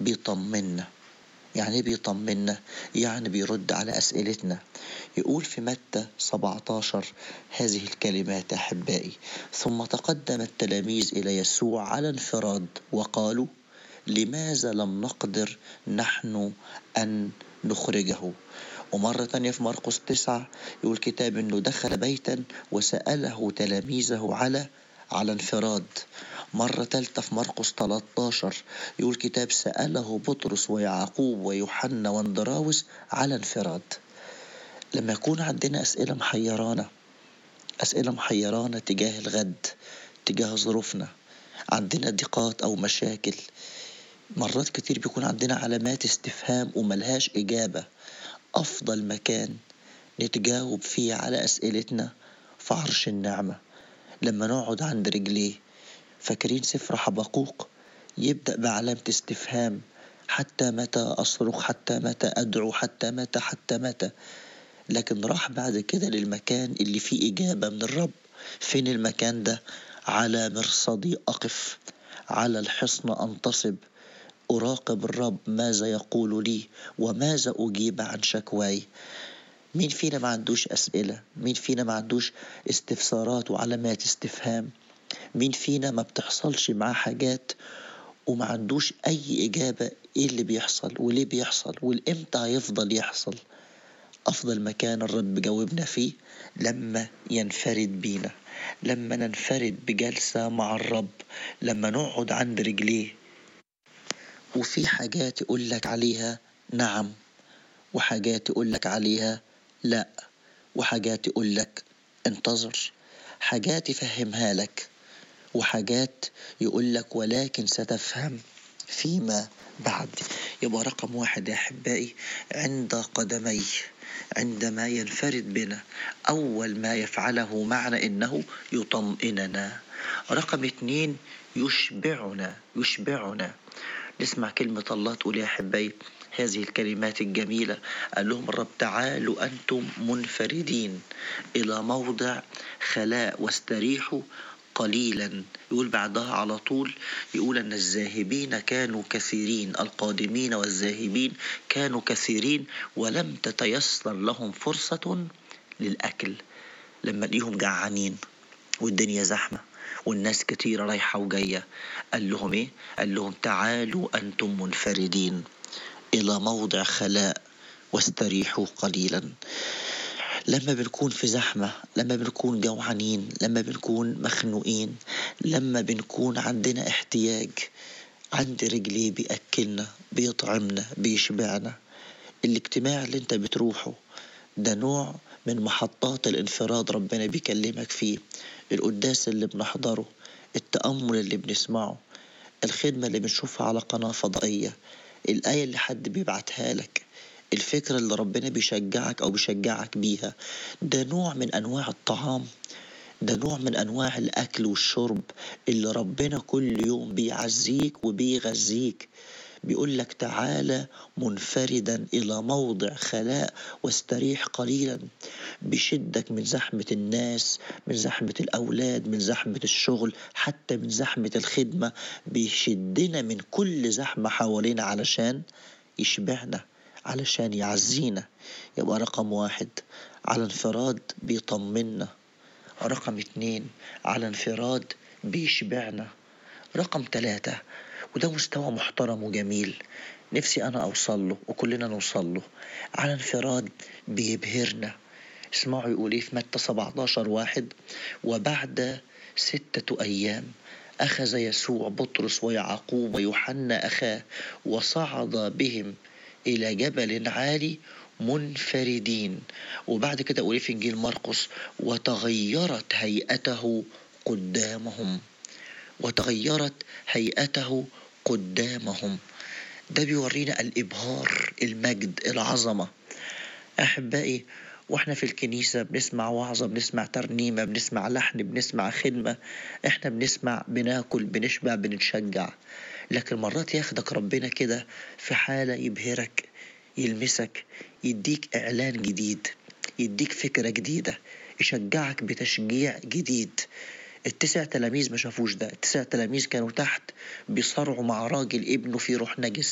بيطمنا يعني ايه بيطمنا يعني بيرد على أسئلتنا يقول في متى 17 هذه الكلمات أحبائي ثم تقدم التلاميذ إلى يسوع على انفراد وقالوا لماذا لم نقدر نحن أن نخرجه ومرة تانية في مرقس تسعة يقول كتاب أنه دخل بيتا وسأله تلاميذه على على انفراد مرة تالتة في مرقس 13 يقول كتاب سأله بطرس ويعقوب ويوحنا واندراوس على انفراد لما يكون عندنا أسئلة محيرانا أسئلة محيرانا تجاه الغد تجاه ظروفنا عندنا ضيقات أو مشاكل مرات كتير بيكون عندنا علامات استفهام وملهاش إجابة أفضل مكان نتجاوب فيه على أسئلتنا في عرش النعمة لما نقعد عند رجليه فاكرين سفر حبقوق يبدأ بعلامة استفهام حتى متى أصرخ حتى متى أدعو حتى متى حتى متى لكن راح بعد كده للمكان اللي فيه إجابة من الرب فين المكان ده على مرصدي أقف على الحصن أنتصب أراقب الرب ماذا يقول لي وماذا أجيب عن شكواي مين فينا ما عندوش أسئلة مين فينا ما عندوش استفسارات وعلامات استفهام مين فينا ما بتحصلش معاه حاجات وما عندوش أي إجابة إيه اللي بيحصل وليه بيحصل والإمتى هيفضل يحصل أفضل مكان الرب جاوبنا فيه لما ينفرد بينا لما ننفرد بجلسة مع الرب لما نقعد عند رجليه وفي حاجات يقول لك عليها نعم وحاجات يقول لك عليها لا وحاجات يقول لك انتظر حاجات يفهمها لك وحاجات يقول لك ولكن ستفهم فيما بعد يبقى رقم واحد يا أحبائي عند قدمي عندما ينفرد بنا أول ما يفعله معنا إنه يطمئننا رقم اتنين يشبعنا يشبعنا نسمع كلمة الله تقول يا أحبائي هذه الكلمات الجميلة قال لهم الرب تعالوا أنتم منفردين إلى موضع خلاء واستريحوا قليلا يقول بعدها على طول يقول أن الذاهبين كانوا كثيرين القادمين والذاهبين كانوا كثيرين ولم تتيسر لهم فرصة للأكل لما ليهم جعانين والدنيا زحمة والناس كتيرة رايحة وجاية قال لهم إيه؟ قال لهم تعالوا أنتم منفردين إلى موضع خلاء واستريحوا قليلا لما بنكون في زحمة لما بنكون جوعانين لما بنكون مخنوقين لما بنكون عندنا احتياج عند رجليه بيأكلنا بيطعمنا بيشبعنا الاجتماع اللي انت بتروحه ده نوع من محطات الانفراد ربنا بيكلمك فيه القداس اللي بنحضره التأمل اللي بنسمعه الخدمة اللي بنشوفها على قناة فضائية الآية اللي حد بيبعتها لك الفكرة اللي ربنا بيشجعك أو بيشجعك بيها ده نوع من أنواع الطعام ده نوع من أنواع الأكل والشرب اللي ربنا كل يوم بيعزيك وبيغذيك بيقول لك تعالى منفردا إلى موضع خلاء واستريح قليلا بيشدك من زحمة الناس من زحمة الأولاد من زحمة الشغل حتى من زحمة الخدمة بيشدنا من كل زحمة حوالينا علشان يشبعنا علشان يعزينا يبقى رقم واحد على انفراد بيطمنا رقم اتنين على انفراد بيشبعنا رقم ثلاثة وده مستوى محترم وجميل نفسي أنا أوصل له وكلنا نوصل له على انفراد بيبهرنا اسمعوا يقول إيه في متى 17 واحد وبعد ستة أيام أخذ يسوع بطرس ويعقوب ويوحنا أخاه وصعد بهم إلى جبل عالي منفردين وبعد كده أقول في إنجيل مرقس وتغيرت هيئته قدامهم وتغيرت هيئته قدامهم ده بيورينا الإبهار المجد العظمة أحبائي واحنا في الكنيسة بنسمع وعظة بنسمع ترنيمة بنسمع لحن بنسمع خدمة احنا بنسمع بناكل بنشبع بنتشجع لكن مرات ياخدك ربنا كده في حالة يبهرك يلمسك يديك إعلان جديد يديك فكرة جديدة يشجعك بتشجيع جديد التسع تلاميذ ما شافوش ده التسع تلاميذ كانوا تحت بيصارعوا مع راجل ابنه في روح نجس